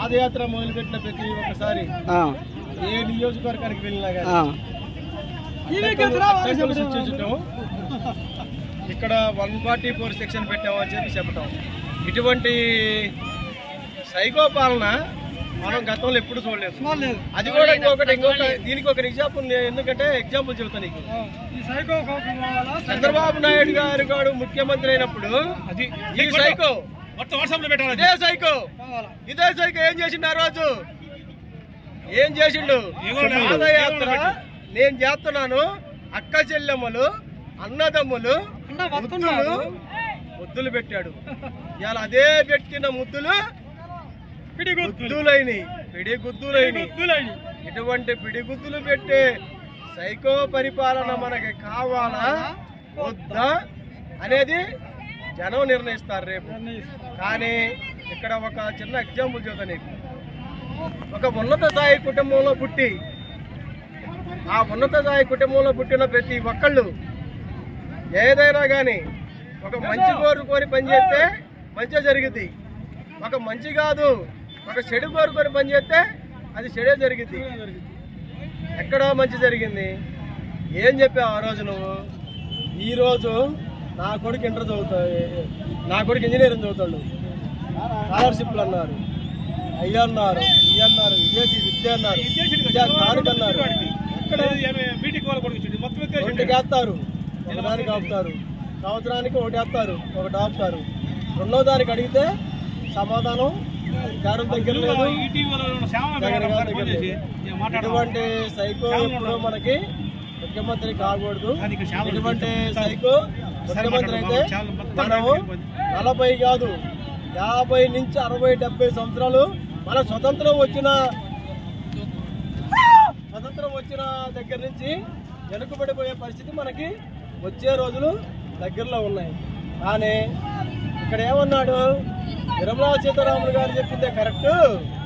పాదయాత్ర మొదలుపెట్టిన ప్రతి ఒక్కసారి ఆ, ఏ నియోజకవర్గానికి వెళ్ళినా కానీ ఆ, అడ్డంకులు- అడ్డంకులు సృష్టించటం ఇక్కడ వన్ ఫార్టీ ఫోర్ సెక్షన్ పెట్టామని చెప్పి చెప్పటం ఇటువంటి సైకో పాలన మనం గతంలో ఎప్పుడు చూడలేదు అది కూడా ఇంకొకటి ఇంకొక దీనికి ఒక ఎగ్జాంపుల్ నేను ఎందుకంటే ఎగ్జాంపుల్ చెబుతాను నీకు చంద్రబాబు నాయుడు గారు గారు ముఖ్యమంత్రి అయినప్పుడు అది ఈ సైకో మొత్తం వాట్సాప్ లో పెట్టాలి ఇదే సైకో ఇదే సైకో ఏం చేసిండు ఆ రోజు ఏం చేసిండు ఏమన్నా? పాదయాత్ర ఏమన్నా నేను చేస్తున్నాను అక్క చెల్లెమ్మలు అన్నదమ్ములు ముద్దులు ముద్దులు పెట్టాడు ఇవాళ అదే పెట్టిన ముద్దులు గుద్దులైనవి పిడి గుద్దులైనవి ఇటువంటి పిడిగుద్దులు పెట్టే సైకో పరిపాలన మనకి కావాలా వద్దా అనేది జనం నిర్ణయిస్తారు రేపు కానీ ఇక్కడ ఒక చిన్న ఎగ్జాంపుల్ చెబుతా నీకు ఒక ఉన్నత స్థాయి కుటుంబంలో పుట్టి ఆ ఉన్నత స్థాయి కుటుంబంలో పుట్టిన ప్రతి ఒక్కళ్ళు ఏదైనా కానీ ఒక మంచి కోరుకొని పనిచేస్తే మంచి జరిగింది ఒక మంచి కాదు ఒక చెడు కోరుకొని పనిచేస్తే అది చెడే జరిగింది ఎక్కడ మంచి జరిగింది ఏం చెప్పావు ఆ రోజు నువ్వు ఈ రోజు నా కొడుకు ఇంటర్ చదువుతాడు నా కొడుకు ఇంజనీరింగ్ చదువుతాడు స్కాలర్షిప్లు అన్నారు అయ్యి అన్నారు ఇవి అన్నారు విదేశీ విద్య అన్నారు విద్యా కానుక అన్నారు ఎక్కడ మీటింగ్ వాళ్ళు కూడా ఇచ్చిండు. మొత్తం ఎత్తేసిండు. రెండుకి వేస్తారు ఒకదానికి ఆపుతారు సంవత్సరానికి ఒకటి వేస్తారు ఒకటి ఆపుతారు రెండో దానికి అడిగితే సమాధానం గారు దగ్గర లేదు ఈటీవీ వాళ్ళు ఉన్న శ్యామ జగన్ మేడం గారి ఒకసారి దగ్గర ఫోన్ చేసి, లేదు. నేను మాట్లాడదాం. ఇటువంటి సైకో ఎప్పుడు మనకి ముఖ్యమంత్రి కాకూడదు కానీ ఇక్కడ శ్యామలు ఇటువంటి చెప్తారు. సైకో ఒకసారి ముఖ్యమంత్రి అయితే మాట్లాడదాం. చాలా మొత్తం మనము వెళ్ళిపోయింది. నలభై కాదు యాభై నుంచి అరవై డెబ్బై సంవత్సరాలు మన స్వతంత్రం వచ్చిన స్వతంత్రం వచ్చిన దగ్గర నుంచి వెనుకబడిపోయే పరిస్థితి మనకి వచ్చే రోజులు దగ్గరలో ఉన్నాయి కానీ ఇక్కడ ఏమన్నాడు నిర్మలా సీతారామన్ గారు చెప్పిందే కరెక్ట్